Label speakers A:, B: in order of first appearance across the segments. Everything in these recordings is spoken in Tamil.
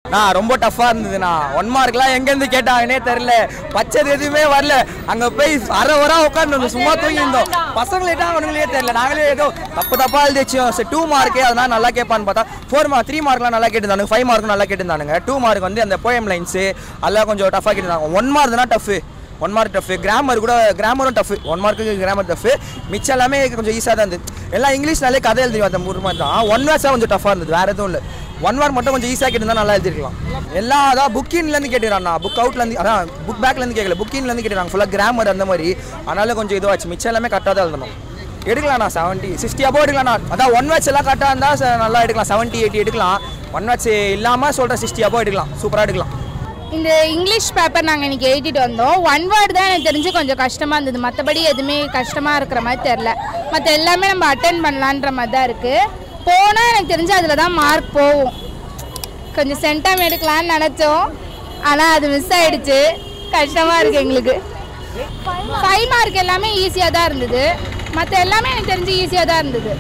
A: நான் ரொம்ப டஃப்பாக இருந்ததுண்ணா ஒன் மார்க்லாம் எங்கேருந்து கேட்டாங்கன்னே தெரில பச்சது எதுவுமே வரல அங்கே போய் அரை வர உட்காந்து சும்மா தூங்கி இருந்தோம் பசங்களேட்டா அவனுங்களே தெரில நாங்களே ஏதோ தப்பு தப்பாக எழுதிச்சோம் சரி டூ மார்க்கு அதெல்லாம் நல்லா கேட்பான்னு பார்த்தா ஃபோர் மார்க் த்ரீ மார்க்லாம் நல்லா கேட்டிருந்தானுங்க ஃபைவ் மார்க்கும் நல்லா கேட்டிருந்தானுங்க டூ மார்க் வந்து அந்த போயம் லைன்ஸு அதெல்லாம் கொஞ்சம் டஃப்பாக கேட்டிருந்தாங்க ஒன் மார்க் தான் tough one mark tough grammar கூட கிராமரும் tough one mark grammar tough மிச்சம் எல்லாமே கொஞ்சம் ஈஸியாக தான் இருந்தது எல்லாம் இங்கிலீஷ்னாலே கதை எழுதி அந்த மூணு மாதிரி தான் ஒன் வேர்ட்ஸாக கொஞ்சம் டஃப்பாக இருந்தது வேறு எதுவும் இல்லை ஒன் மார்க் மட்டும் கொஞ்சம் ஈஸியாக கேட்டிருந்தா நல்லா எழுதிருக்கலாம் எல்லாம் அதான் புக் இன்லேருந்து கேட்டுறாண்ணா புக் அவுட்லேருந்து அதான் புக் பேக்லேருந்து கேட்கல புக் இன்லேருந்து கேட்டுறாங்க ஃபுல்லாக கிராமர் அந்த மாதிரி அதனால கொஞ்சம் இதுவாச்சு மிச்சம் எல்லாமே கரெக்டாக தான் எழுதணும் எடுக்கலாம்ண்ணா செவன்ட்டி சிக்ஸ்டி அபோவ் எடுக்கலாம்ண்ணா அதான் ஒன் வேர்ட்ஸ் எல்லாம் கரெக்டாக இருந்தால் நல்லா எடுக்கலாம் செவன்ட்டி எயிட்டி எடுக்கலாம் ஒன் வேர்ட்ஸ் இல்லாமல் சொல்கிற சிக்ஸ்டி அபோவ் எடுக்கலாம் சூப்பராக எடுக்கலாம்
B: இந்த இங்கிலீஷ் பேப்பர் நாங்கள் இன்னைக்கு எழுதிட்டு வந்தோம் ஒன் வேர்டு தான் எனக்கு தெரிஞ்சு கொஞ்சம் கஷ்டமாக இருந்தது மற்றபடி எதுவுமே கஷ்டமாக இருக்கிற மாதிரி தெரில மற்ற எல்லாமே நம்ம அட்டன் பண்ணலான்ற மாதிரி தான் இருக்குது போனால் எனக்கு தெரிஞ்சு அதில் தான் மார்க் போகும் கொஞ்சம் சென்டம் எடுக்கலான்னு நினச்சோம் ஆனால் அது மிஸ் ஆயிடுச்சு கஷ்டமாக இருக்குது எங்களுக்கு ஃபைவ் மார்க் எல்லாமே ஈஸியாக தான் இருந்தது மற்ற எல்லாமே எனக்கு தெரிஞ்சு ஈஸியாக தான் இருந்தது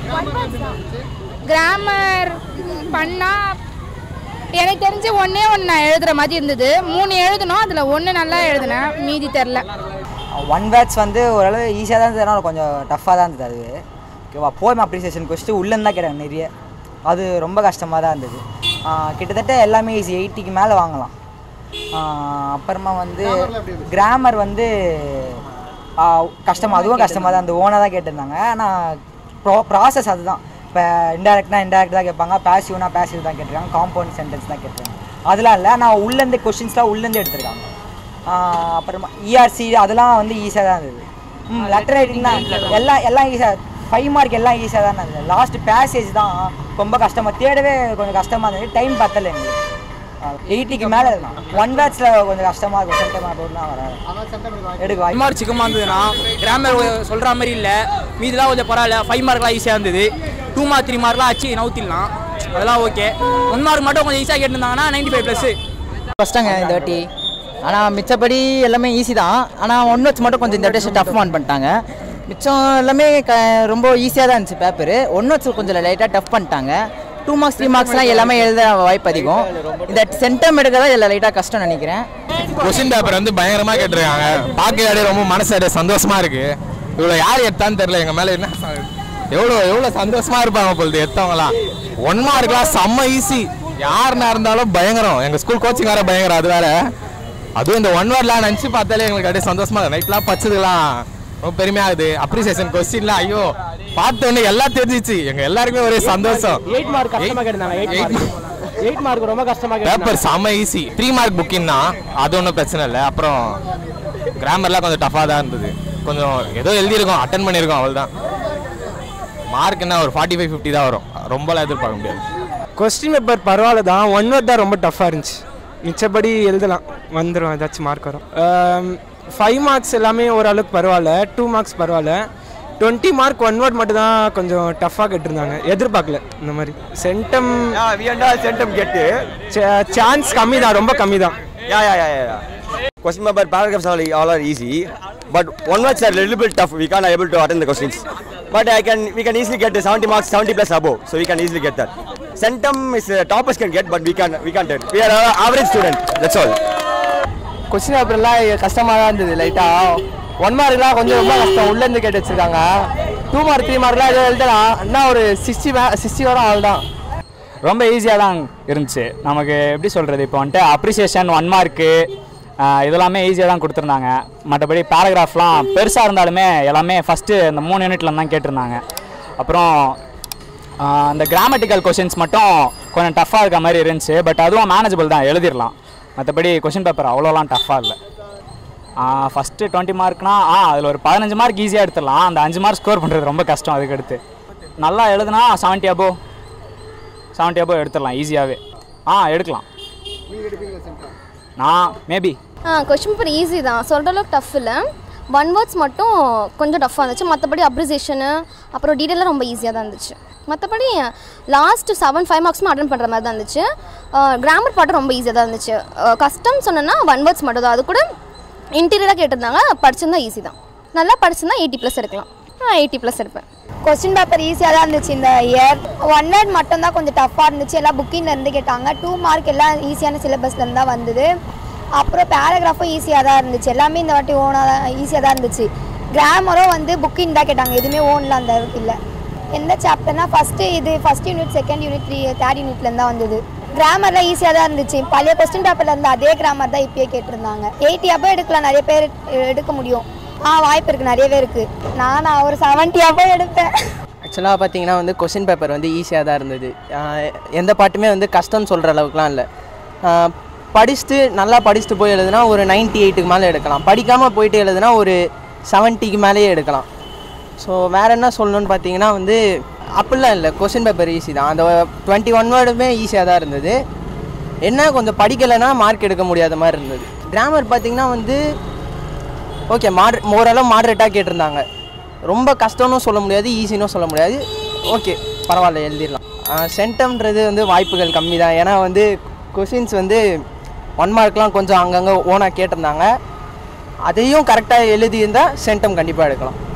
B: கிராமர் பண்ணால் எனக்கு தெரிஞ்சு ஒன்றே ஒன்று நான் எழுதுகிற மாதிரி இருந்தது மூணு எழுதணும் அதில் ஒன்று நல்லா எழுதினேன் மீதி தெரில
C: ஒன் வேர்ட்ஸ் வந்து ஓரளவு ஈஸியாக தான் இருந்தது ஆனால் கொஞ்சம் டஃப்பாக தான் இருந்தது அது ஓகேவா போயம் அப்ரிசியேஷன் கொஸ்ட்டு உள்ளேருந்து தான் கேட்டாங்க நிறைய அது ரொம்ப கஷ்டமாக தான் இருந்தது ஆ, கிட்டத்தட்ட எல்லாமே ஈஸி எயிட்டிக்கு மேலே வாங்கலாம் ஆ, அப்புறமா வந்து கிராமர் வந்து ஆ, கஷ்டமாக அதுவும் கஷ்டமாக தான் இருந்தது ஓனாக தான் கேட்டிருந்தாங்க ஆனால் ப்ரோ ப்ராசஸ் அதுதான் இப்போ இன்டெரக்ட்னா இன்டெரக்ட் தான் கேட்பாங்க பேசிவ்னா பேசிவ் தான் கேட்டிருக்காங்க காம்பவுண்ட் சென்டென்ஸ் தான் கேட்டிருக்காங்க அதெல்லாம் இல்லை நான் உள்ளேருந்து கொஷின்ஸ்லாம் உள்ளேருந்து எடுத்திருக்காங்க ஆஹ் அப்புறமா இஆர்சி அதெல்லாம் வந்து ஈஸியாக தான் இருந்தது ம் லெட்டர் ரைட்டிங்லாம் எல்லாம் எல்லாம் ஈஸியாக ஃபைவ் மார்க் எல்லாம் ஈஸியாக தான் இருந்தது லாஸ்ட் பேசேஜ் தான் ரொம்ப கஷ்டமாக தேடவே கொஞ்சம் கஷ்டமாக இருந்தது டைம் பத்தலை எங்களுக்கு எயிட்டிக்கு மேலே தான் ஒன் வேர்ட்ஸில் கொஞ்சம் கஷ்டமாக இருக்கும் சென்டமாக போட்டுலாம் வராது எடுக்க வாய்ப்பு
A: மார்க் சிக்கமாக இருந்ததுன்னா கிராமர் சொல்கிற மாதிரி இல்லை மீதிலாம் கொஞ்சம் பரவாயில்ல ஃபைவ் மார்க்லாம் ஈஸியாக இருந்தது டூ மார்க் த்ரீ மார்க்லாம் ஆச்சு நவுத்திடலாம் அதெல்லாம் ஓகே ஒன் மார்க் மட்டும் கொஞ்சம் ஈஸியாக கேட்டிருந்தாங்கன்னா நைன்டி ஃபைவ் ப்ளஸ்ஸு
D: கஷ்டங்க இந்த வாட்டி ஆனால் மிச்சப்படி எல்லாமே ஈஸி தான் ஆனால் ஒன் வேர்ட்ஸ் மட்டும் கொஞ்சம் இந்த வாட்டி டஃப் ஆன் பண்ணிட்டாங்க மிச்சம் எல்லாமே க ரொம்ப ஈஸியாக தான் இருந்துச்சு பேப்பர் ஒன் வேர்ட்ஸ் கொஞ்சம் லைட்டாக டஃப் பண்ணிட்டாங்க டூ மார்க்ஸ் த்ரீ மார்க்ஸ்லாம் எல்லாமே எழுத வாய்ப்பு அதிகம் இந்த சென்டம் எடுக்க தான் இதில் லைட்டாக கஷ்டம் நினைக்கிறேன்
E: கொஸ்டின் பேப்பர் வந்து பயங்கரமா கேட்டிருக்காங்க பார்க்கவே ரொம்ப மனசு அப்படியே சந்தோஷமா இருக்கு இவ்வளோ யார் எடுத்தான்னு தெரியல எங்க மேல என்ன ச- எவ்வளோ எவ்வளோ சந்தோஷமா இருப்பாங்க பொழுது எடுத்தவங்களாம் ஒன் மார்க்லாம் செம்ம ஈஸி யாருன்னா இருந்தாலும் பயங்கரம் எங்க ஸ்கூல் கோச்சிங் வேற பயங்கரம் அது வேற அதுவும் இந்த ஒன் வேர்ட்லாம் நினச்சி பார்த்தாலே எங்களுக்கு அப்படியே சந்தோஷமா நைட்லாம் பச்சதுலாம் ரொம்ப பெருமையாகுது அப்ரிசியேஷன் கொஸ்டின்லாம் ஐயோ பார்த்த உடனே எல்லாம் தெரிஞ்சிச்சு எங்க எல்லாருக்குமே ஒரே சந்தோஷம்
F: எயிட் மார்க் கஷ்டமா கேட்டிருந்தாங்க எயிட் மார்க் எயிட் மார்க் ரொம்ப கஷ்டமா கேட்டிருந்தாங்க
E: பேப்பர் செம்ம ஈஸி த்ரீ மார்க் புக்கிங் தான் அது ஒன்றும் பிரச்சனை இல்லை அப்புறம் கிராமர்லாம் கொஞ்சம் டஃபாக தான் இருந்தது கொஞ்சம் ஏதோ எழுதியிருக்கோம் அட்டன் பண்ணியிருக்கோம் அவ்வளோதான் மார்க் என்ன ஒரு ஃபார்ட்டி ஃபைவ் ஃபிஃப்டி தான் வரும் ரொம்பலாம் எதிர்பார்க்க முடியாது
F: கொஸ்டின் பேப்பர் பரவாயில்ல தான் ஒன் வேர்ட் தான் ரொம்ப டஃப்பாக இருந்துச்சு மிச்சப்படி எழுதலாம் வந்துடும் ஏதாச்சும் மார்க் வரும் ஃபைவ் மார்க்ஸ் எல்லாமே ஓரளவுக்கு பரவாயில்ல டூ மார்க்ஸ் பரவாயில்ல டுவெண்ட்டி மார்க் ஒன் வேர்ட் மட்டும் தான் கொஞ்சம் டஃப்பாக கேட்டிருந்தாங்க எதிர்பார்க்கல இந்த மாதிரி சென்டம்
A: சென்டம் கெட்டு
F: சான்ஸ் கம்மி தான் ரொம்ப கம்மி தான்
G: Yeah, yeah, yeah, yeah. Question paper paragraphs are all are easy, but one words are a little bit tough. We can't able to attend the questions. But I can, we can easily get the 70 marks, 70 plus above. So we can easily get that. Centum is uh, toppers can get, but we can, we can't. get. We are an average student. That's all.
D: Question பேப்பர்லாம் கஷ்டமாக தான் இருந்தது லைட்டாக ஒன் மார்க்லாம் கொஞ்சம் ரொம்ப கஷ்டம் உள்ளேருந்து கேட்டு வச்சிருக்காங்க டூ மார்க் த்ரீ மார்க்லாம் ஏதோ எழுதலாம் என்ன ஒரு சிக்ஸ்டி மே சிக்ஸ்டி வரும் அவள் தான்
H: ரொம்ப ஈஸியாக தான் இருந்துச்சு நமக்கு எப்படி சொல்கிறது இப்போ வந்துட்டு அப்ரிசியேஷன் ஒன் மார்க்கு இதெல்லாமே ஈஸியாக தான் கொடுத்துருந்தாங்க மற்றபடி பேராகிராஃப்லாம் பெருசாக இருந்தாலுமே எல்லாமே ஃபஸ்ட்டு இந்த மூணு யூனிட்ல தான் கேட்டிருந்தாங்க அப்புறம் ஆஹ், இந்த கிராமட்டிக்கல் கொஷின்ஸ் மட்டும் கொஞ்சம் டஃப்பாக இருக்க மாதிரி இருந்துச்சு பட் அதுவும் மேனேஜபிள் தான் எழுதிடலாம் மற்றபடி கொஷின் பேப்பர் அவ்வளோலாம் டஃப்பாக இல்லை ஃபஸ்ட்டு டுவெண்ட்டி மார்க்னா ஆ அதில் ஒரு பதினஞ்சு மார்க் ஈஸியாக எடுத்துடலாம் அந்த அஞ்சு மார்க் ஸ்கோர் பண்ணுறது ரொம்ப கஷ்டம் அதுக்கடுத்து நல்லா எழுதுனா செவன்ட்டி அபோவ் செவன்ட்டி அபோவ் எடுத்துடலாம் ஈஸியாகவே ஆ எடுக்கலாம் நான் மேபி
I: ஆ கொஷின் பேப்பர் ஈஸி தான் சொல்கிற அளவுக்கு டஃப் இல்லை ஒன் வேர்ட்ஸ் மட்டும் கொஞ்சம் டஃப்பாக இருந்துச்சு மற்றபடி அப்ரிசியேஷனு அப்புறம் டீட்டெயிலாக ரொம்ப ஈஸியாக தான் இருந்துச்சு மற்றபடி லாஸ்ட் செவன் ஃபைவ் மார்க்ஸும் அட்டன் பண்ணுற மாதிரி தான் இருந்துச்சு கிராமர் பாட்டும் ரொம்ப ஈஸியாக தான் இருந்துச்சு ஆ, கஷ்டம் சொன்னேன்னா ஒன் வேர்ட்ஸ் மட்டும் தான் அது கூட இன்டீரியராக கேட்டிருந்தாங்க படிச்சிருந்தா ஈஸி தான் நல்லா படிச்சிருந்தா எயிட்டி ப்ளஸ் எடுக்கலாம் ஆ எயிட்டி ப்ளஸ் எடுப்பேன்
J: கொஸ்டின் பேப்பர் ஈஸியாக தான் இருந்துச்சு இந்த இயர் ஒன் வேர்ட் மட்டும் தான் கொஞ்சம் டஃப்பாக இருந்துச்சு எல்லாம் புக்கிங்ல இருந்து கேட்டாங்க டூ மார்க் எல்லாம் ஈஸியான சிலபஸ்ல இருந்து தான் வந்தது அப்புறம் பேராகிராஃபும் ஈஸியாக தான் இருந்துச்சு எல்லாமே இந்த வாட்டி ஓனாக தான் ஈஸியாக தான் இருந்துச்சு கிராமரும் வந்து புக்கிங் தான் கேட்டாங்க எதுவுமே ஓன்ல அந்த அளவுக்கு இல்லை எந்த சாப்டர்னா ஃபஸ்ட்டு இது first unit second unit three third யூனிட்லேருந்து தான் வந்தது கிராமர்லாம் ஈஸியாக தான் இருந்துச்சு பழைய கொஸ்டின் பேப்பர்ல இருந்து அதே கிராமர் தான் இப்பயே கேட்டிருந்தாங்க எயிட்டி அப்போ எடுக்கலாம் நிறைய பேர் எடுக்க முடியும் ஆ வாய்ப்பு இருக்குது நிறையவே இருக்குது நான் ஒரு செவன்ட்டி அப்போ எடுப்பேன்
K: ஆக்சுவலாக பார்த்தீங்கன்னா வந்து கொஷின் பேப்பர் வந்து ஈஸியாக தான் இருந்தது ஆஹ் எந்த பாட்டுமே வந்து கஷ்டம்னு சொல்கிற அளவுக்குலாம் இல்லை ஆஹ் படிச்சுட்டு நல்லா படிச்சுட்டு போய் எழுதுனா ஒரு 98 எயிட்டுக்கு மேலே எடுக்கலாம் படிக்காமல் போயிட்டு எழுதுனா ஒரு செவன்ட்டிக்கு மேலேயே எடுக்கலாம் ஸோ வேறு என்ன சொல்லணும்னு பார்த்தீங்கன்னா வந்து அப்படிலாம் இல்லை கொஷின் பேப்பர் ஈஸி தான் அந்த டுவெண்ட்டி ஒன் வேர்டுமே ஈஸியாக தான் இருந்தது என்ன கொஞ்சம் படிக்கலைன்னா மார்க் எடுக்க முடியாத மாதிரி இருந்தது கிராமர் பார்த்தீங்கன்னா வந்து ஓகே மாட்ரு ஓரளவு மாட்ரேட்டாக கேட்டிருந்தாங்க ரொம்ப கஷ்டம்னு சொல்ல முடியாது ஈஸினும் சொல்ல முடியாது ஓகே பரவாயில்ல எழுதிடலாம் சென்டம்ன்றது வந்து வாய்ப்புகள் கம்மி தான் ஏன்னா வந்து கொஷின்ஸ் வந்து ஒன் மார்க்லாம் கொஞ்சம் அங்கங்கே ஓனாக கேட்டிருந்தாங்க அதையும் கரெக்டாக எழுதியிருந்தால் சென்டம் கண்டிப்பாக எடுக்கலாம்